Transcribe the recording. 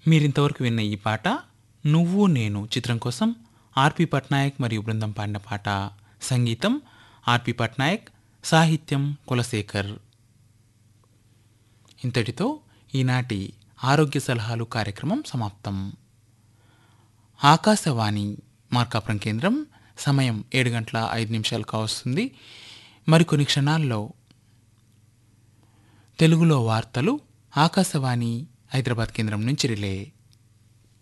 మీరింతవరకు విన్న ఈ పాట నువ్వు నేను చిత్రం కోసం ఆర్పి పట్నాయక్ మరియు బృందం పాడిన పాట సంగీతం ఆర్పి పట్నాయక్ సాహిత్యం కులశేఖర్ ఇంతటితో ఈనాటి ఆరోగ్య సలహాలు కార్యక్రమం సమాప్తం ఆకాశవాణి మార్కాపురం కేంద్రం సమయం ఏడు గంటల ఐదు నిమిషాలు కావస్తుంది మరికొన్ని క్షణాల్లో తెలుగులో వార్తలు ఆకాశవాణి హైదరాబాద్ కేంద్రం నుంచి రిలే